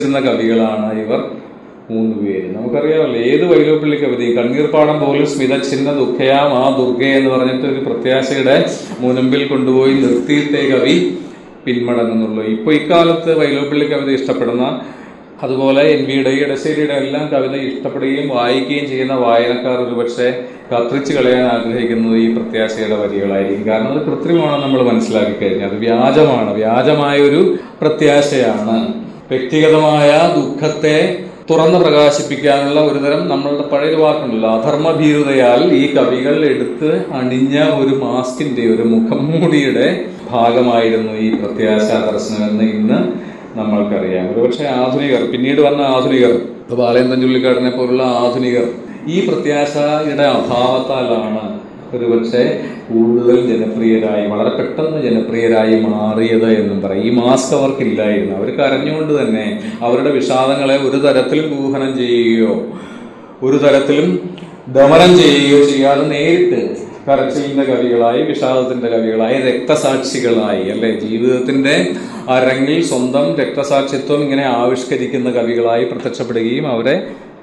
ുന്ന കവികളാണ് ഇവർ മൂന്ന് പേര് നമുക്കറിയാമല്ലോ ഏത് വൈലോപ്പിള്ളി കവിതയും കണ്ണീർപ്പാടം പോലും സ്മിത ചിഹ്ന ദുഃഖയാം ആ ദുർഗ എന്ന് പറഞ്ഞിട്ട് ഒരു പ്രത്യാശയുടെ മുനമ്പിൽ കൊണ്ടുപോയി നിർത്തിയിട്ടേ കവി പിന്മടങ്ങുന്നുള്ളൂ ഇപ്പൊ ഇക്കാലത്ത് വൈലോപ്പിള്ളി കവിത ഇഷ്ടപ്പെടുന്ന അതുപോലെ എൻ വിയുടെ ഇടശ്ശേരിയുടെ എല്ലാം കവിത ഇഷ്ടപ്പെടുകയും വായിക്കുകയും ചെയ്യുന്ന വായനക്കാർ ഒരുപക്ഷെ കത്രിച്ച് കളയാൻ ആഗ്രഹിക്കുന്നത് ഈ പ്രത്യാശയുടെ വരികളായിരിക്കും കാരണം അത് കൃത്രിമമാണെന്ന് നമ്മൾ മനസ്സിലാക്കി കഴിഞ്ഞാൽ അത് വ്യാജമാണ് വ്യാജമായ ഒരു പ്രത്യാശയാണ് വ്യക്തിഗതമായ ദുഃഖത്തെ തുറന്ന് പ്രകാശിപ്പിക്കാനുള്ള ഒരുതരം നമ്മളുടെ പഴയ വാക്കുണ്ടല്ലോ അധർമ്മഭീരുതയാൽ ഈ കവികൾ എടുത്ത് അണിഞ്ഞ ഒരു മാസ്കിന്റെ ഒരു മുഖംമൂടിയുടെ ഭാഗമായിരുന്നു ഈ പ്രത്യാശാ ദർശനം എന്ന് ഇന്ന് നമ്മൾക്കറിയാം ഒരുപക്ഷെ ആധുനികർ പിന്നീട് വന്ന ആധുനികർ ഇപ്പൊ ബാലേന്ദ്രൻ ചുള്ളിക്കാടിനെ പോലുള്ള ആധുനികർ ഈ പ്രത്യാശയുടെ അഭാവത്താലാണ് ഒരുപക്ഷെ കൂടുതൽ ജനപ്രിയരായി വളരെ പെട്ടെന്ന് ജനപ്രിയരായി മാറിയത് എന്നും പറയും ഈ മാസ്ക് അവർക്കില്ലായിരുന്നു അവർ കരഞ്ഞുകൊണ്ട് തന്നെ അവരുടെ വിഷാദങ്ങളെ ഒരു തരത്തിലും ഊഹനം ചെയ്യുകയോ ഒരു തരത്തിലും ദമനം ചെയ്യുകയോ ചെയ്യാതെ നേരിട്ട് കരച്ചിലിന്റെ കവികളായി വിഷാദത്തിന്റെ കവികളായി രക്തസാക്ഷികളായി അല്ലെ ജീവിതത്തിന്റെ അരങ്ങിൽ സ്വന്തം രക്തസാക്ഷിത്വം ഇങ്ങനെ ആവിഷ്കരിക്കുന്ന കവികളായി പ്രത്യക്ഷപ്പെടുകയും അവരെ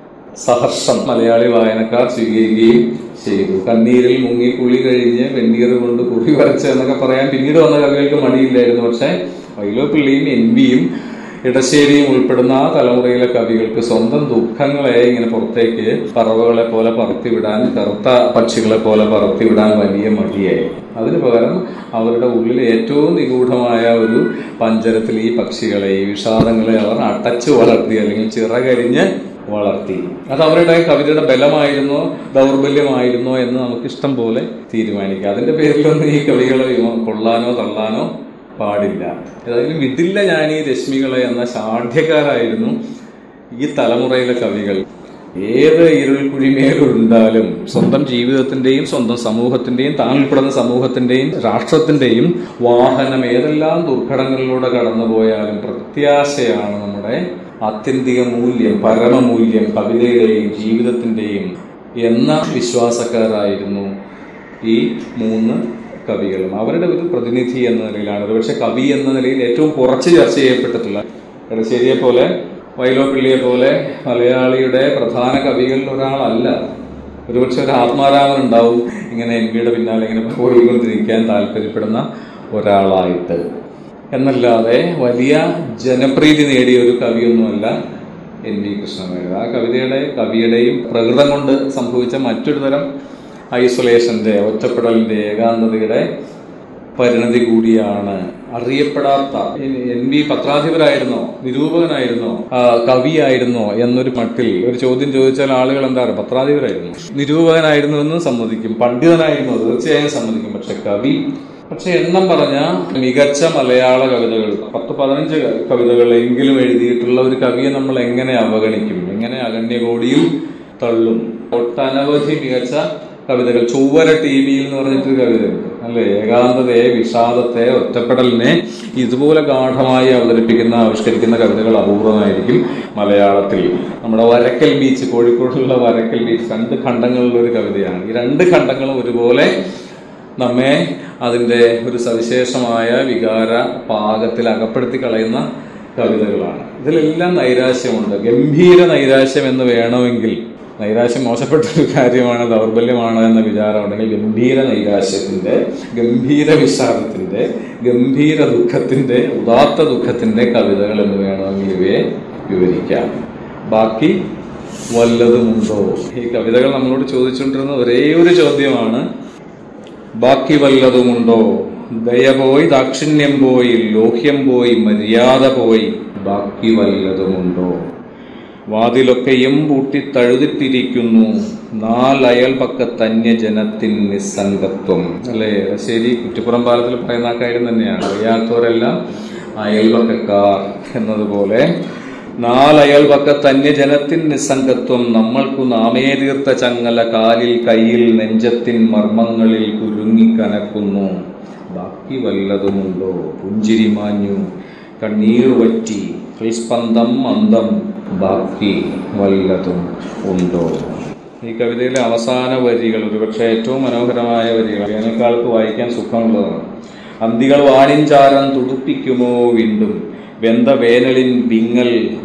സഹർഷം മലയാളി വായനക്കാർ സ്വീകരിക്കുകയും ചെയ്തു കണ്ണീരിൽ മുങ്ങി കുളി കഴിഞ്ഞ് വെണ്ണീർ കൊണ്ട് കുറി വരച്ച് എന്നൊക്കെ പറയാൻ പിന്നീട് വന്ന കവികൾക്ക് മടിയില്ലായിരുന്നു പക്ഷെ വൈലോപ്പിള്ളിയും എൻ വിയും ഇടശ്ശേരിയും ഉൾപ്പെടുന്ന ആ തലമുറയിലെ കവികൾക്ക് സ്വന്തം ദുഃഖങ്ങളെ ഇങ്ങനെ പുറത്തേക്ക് പറവകളെ പോലെ പറത്തിവിടാൻ കറുത്ത പക്ഷികളെ പോലെ പറത്തിവിടാൻ വലിയ മടിയായി അതിനു പകരം അവരുടെ ഉള്ളിൽ ഏറ്റവും നിഗൂഢമായ ഒരു പഞ്ചരത്തിൽ ഈ പക്ഷികളെ ഈ വിഷാദങ്ങളെ അവർ അടച്ചു വളർത്തി അല്ലെങ്കിൽ ചിറകരിഞ്ഞ് വളർത്തി അത് അവരുടെ കവിതയുടെ ബലമായിരുന്നോ ദൗർബല്യമായിരുന്നോ എന്ന് നമുക്ക് ഇഷ്ടം പോലെ തീരുമാനിക്കാം അതിന്റെ പേരിലൊന്നും ഈ കവികളെ കൊള്ളാനോ തള്ളാനോ പാടില്ല ഏതായാലും വിടില്ല ഞാൻ ഈ രശ്മികളെ എന്ന ഷാഠ്യക്കാരായിരുന്നു ഈ തലമുറയിലെ കവികൾ ഏത് ഇരുൾ കുഴിമേലുണ്ടാലും സ്വന്തം ജീവിതത്തിന്റെയും സ്വന്തം സമൂഹത്തിന്റെയും താൻ ഉൾപ്പെടുന്ന സമൂഹത്തിന്റെയും രാഷ്ട്രത്തിന്റെയും വാഹനം ഏതെല്ലാം ദുർഘടങ്ങളിലൂടെ കടന്നുപോയാലും പ്രത്യാശയാണ് നമ്മുടെ ആത്യന്തിക മൂല്യം പരമമൂല്യം കവിതയുടെയും ജീവിതത്തിന്റെയും എന്ന വിശ്വാസക്കാരായിരുന്നു ഈ മൂന്ന് കവികളും അവരുടെ ഒരു പ്രതിനിധി എന്ന നിലയിലാണ് ഒരുപക്ഷെ കവി എന്ന നിലയിൽ ഏറ്റവും കുറച്ച് ചർച്ച ചെയ്യപ്പെട്ടിട്ടുള്ള എടശ്ശേരിയെ പോലെ വൈലോപ്പിള്ളിയെ പോലെ മലയാളിയുടെ പ്രധാന കവികളിൽ ഒരാളല്ല ഒരുപക്ഷെ ഒരു ആത്മാരാമൻ ഉണ്ടാവും ഇങ്ങനെ എൻ വിയുടെ പിന്നാലെ ഇങ്ങനെ പോയിക്കൊണ്ടിരിക്കാൻ താല്പര്യപ്പെടുന്ന ഒരാളായിട്ട് എന്നല്ലാതെ വലിയ ജനപ്രീതി നേടിയ ഒരു കവിയൊന്നുമല്ല എൻ വി കൃഷ്ണമേനോൻ ആ കവിതയുടെ കവിയുടെയും പ്രകൃതം കൊണ്ട് സംഭവിച്ച മറ്റൊരു തരം ഐസൊലേഷന്റെ ഒറ്റപ്പെടലിന്റെ ഏകാന്തതയുടെ പരിണതി കൂടിയാണ് അറിയപ്പെടാത്ത എൻ വി പത്രാധിപരായിരുന്നോ നിരൂപകനായിരുന്നോ ആ, കവിയായിരുന്നോ എന്നൊരു മട്ടിൽ ഒരു ചോദ്യം ചോദിച്ചാൽ ആളുകൾ എന്താ പറയുക പത്രാധിപരായിരുന്നു നിരൂപകനായിരുന്നു എന്ന് സമ്മതിക്കും പണ്ഡിതനായിരുന്നു തീർച്ചയായും സമ്മതിക്കും പക്ഷെ കവി പക്ഷെ എണ്ണം പറഞ്ഞ മികച്ച മലയാള കവിതകൾ പത്ത് പതിനഞ്ച് കവിതകളെങ്കിലും എഴുതിയിട്ടുള്ള ഒരു കവിയെ നമ്മൾ എങ്ങനെ അവഗണിക്കും എങ്ങനെ അഗണ്യകോടിയിൽ തള്ളും ഒട്ടനവധി മികച്ച കവിതകൾ ചൊവ്വര ടി വിയിൽ എന്ന് പറഞ്ഞിട്ടൊരു കവിതയുണ്ട് അല്ലെ ഏകാന്തതയെ വിഷാദത്തെ ഒറ്റപ്പെടലിനെ ഇതുപോലെ ഗാഠമായി അവതരിപ്പിക്കുന്ന ആവിഷ്കരിക്കുന്ന കവിതകൾ അപൂർവമായിരിക്കും മലയാളത്തിൽ നമ്മുടെ വരക്കൽ ബീച്ച് കോഴിക്കോടുള്ള വരക്കൽ ബീച്ച് രണ്ട് ഖണ്ഡങ്ങളിലുള്ള ഒരു കവിതയാണ് ഈ രണ്ട് ഖണ്ഡങ്ങളും ഒരുപോലെ നമ്മെ അതിൻ്റെ ഒരു സവിശേഷമായ വികാര പാകത്തിൽ അകപ്പെടുത്തി കളയുന്ന കവിതകളാണ് ഇതിലെല്ലാം നൈരാശ്യമുണ്ട് ഗംഭീര നൈരാശ്യം എന്ന് വേണമെങ്കിൽ നൈരാശ്യം മോശപ്പെട്ട ഒരു കാര്യമാണ് ദൗർബല്യമാണ് എന്ന വിചാരം ഉണ്ടെങ്കിൽ ഗംഭീര നൈരാശ്യത്തിന്റെ ഗംഭീര വിഷാദത്തിന്റെ ഗംഭീര ദുഃഖത്തിന്റെ ഉദാത്ത ദുഃഖത്തിന്റെ കവിതകൾ എന്ന് വേണമെങ്കിൽ ഇവയെ വിവരിക്കാം ബാക്കി വല്ലതുമുണ്ടോ ഈ കവിതകൾ നമ്മളോട് ചോദിച്ചുകൊണ്ടിരുന്ന ഒരേ ഒരു ചോദ്യമാണ് ബാക്കി വല്ലതുമുണ്ടോ ദയ പോയി ദാക്ഷിണ്യം പോയി ലോഹ്യം പോയി മര്യാദ പോയി ബാക്കി വല്ലതുമുണ്ടോ വാതിലൊക്കെയും പൂട്ടി തഴുതിട്ടിരിക്കുന്നു നാലയൽ പക്കത്തന്യ ജനത്തിൻ നിസ്സംഗത്വം അല്ലേ ശരി കുറ്റിപ്പുറം പാലത്തിൽ പറയുന്ന ആ കാര്യം തന്നെയാണ് അറിയാത്തവരെല്ലാം അയൽപക്കക്കാർ എന്നതുപോലെ നാലയൽ പക്കത്തന്യ ജനത്തിൻ നിസ്സംഗത്വം നമ്മൾക്കു നാമേ തീർത്ത ചങ്ങല കാലിൽ കയ്യിൽ നെഞ്ചത്തിൻ മർമ്മങ്ങളിൽ കുരുങ്ങിക്കനക്കുന്നു ബാക്കി വല്ലതുമുണ്ടോ പുഞ്ചിരി മാഞ്ഞു കണ്ണീർ വറ്റി ഹൃസ്പന്ദം മന്ദം ബാക്കി വല്ലതും ഉണ്ടോ ഈ കവിതയിലെ അവസാന വരികൾ ഒരുപക്ഷെ ഏറ്റവും മനോഹരമായ വരികൾ വേനൽക്കാലത്ത് വായിക്കാൻ സുഖമുള്ളതാണ് അന്തികൾ വാണിഞ്ചാരം തുടുപ്പിക്കുമോ വീണ്ടും വെന്ത വേനലിൻ വിങ്ങൽ